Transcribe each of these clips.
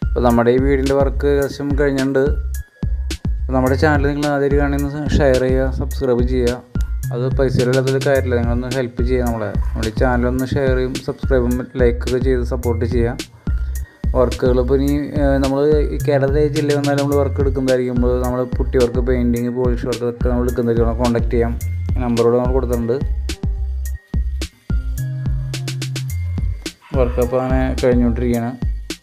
അപ്പോൾ നമ്മുടെ ഈ വീടിൻ്റെ വർക്ക് ഏകദേശം കഴിഞ്ഞിട്ടുണ്ട് അപ്പോൾ നമ്മുടെ ചാനൽ നിങ്ങൾ ആദ്യം കാണുന്ന ഷെയർ ചെയ്യുക സബ്സ്ക്രൈബ് ചെയ്യുക അത് പൈസയില്ലാത്തൊരു കാര്യമില്ല നിങ്ങളൊന്ന് ഹെൽപ്പ് ചെയ്യുക നമ്മളെ നമ്മുടെ ഈ ചാനലൊന്ന് ഷെയർ ചെയ്യും സബ്സ്ക്രൈബും ലൈക്കൊക്കെ ചെയ്ത് സപ്പോർട്ട് ചെയ്യുക വർക്കുകൾ ഇപ്പോൾ ഇനി നമ്മൾ ഈ കേരളത്തിലെ ജില്ലയിൽ വന്നാലും നമ്മൾ വർക്ക് എടുക്കുന്നതായിരിക്കുമ്പോൾ നമ്മൾ putty work painting polish work ഒക്കെ നമ്മൾ എടുക്കുന്നതായിരിക്കും കോൺടാക്ട് ചെയ്യാം നമ്പറോട് നമ്മൾ കൊടുത്തിട്ടുണ്ട് വർക്ക് അപ്പോൾ അങ്ങനെ കഴിഞ്ഞുകൊണ്ടിരിക്കുകയാണ്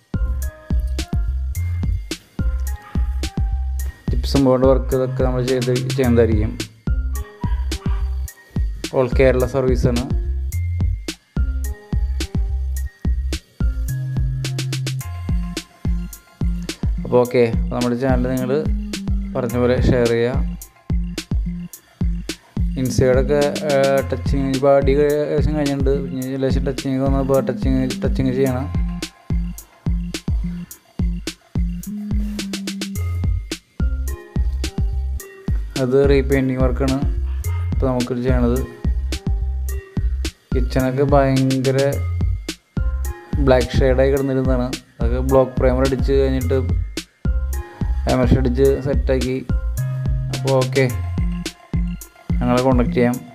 ടിപ്സും ബോർഡ് വർക്ക് ഇതൊക്കെ നമ്മൾ ചെയ്ത് ചെയ്യുന്നതായിരിക്കും ഓൾ കേരള സർവീസാണ് അപ്പോൾ ഓക്കെ നമ്മുടെ ചാനൽ നിങ്ങൾ പറഞ്ഞ പോലെ ഷെയർ ചെയ്യുക ഇൻസൈഡൊക്കെ ടച്ചിങ് ഇപ്പോൾ അടി ഏകദേശം കഴിഞ്ഞിട്ടുണ്ട് ഇനി ലേശം ടച്ചിങ് വന്നപ്പോൾ ടച്ചിങ് ടച്ചിങ് ചെയ്യണം അത് റീപെയിൻറ്റിങ് വർക്കാണ് ഇപ്പോൾ നമുക്ക് ചെയ്യണത് കിച്ചണൊക്കെ ഭയങ്കര ബ്ലാക്ക് ഷെയ്ഡായി കിടന്നിരുന്നതാണ് അതൊക്കെ ബ്ലോക്ക് പ്രൈമർ അടിച്ച് കഴിഞ്ഞിട്ട് എമർഷൻ അടിച്ച് സെറ്റാക്കി അപ്പോൾ ഓക്കെ ഞങ്ങളെ കോണ്ടാക്ട് ചെയ്യാം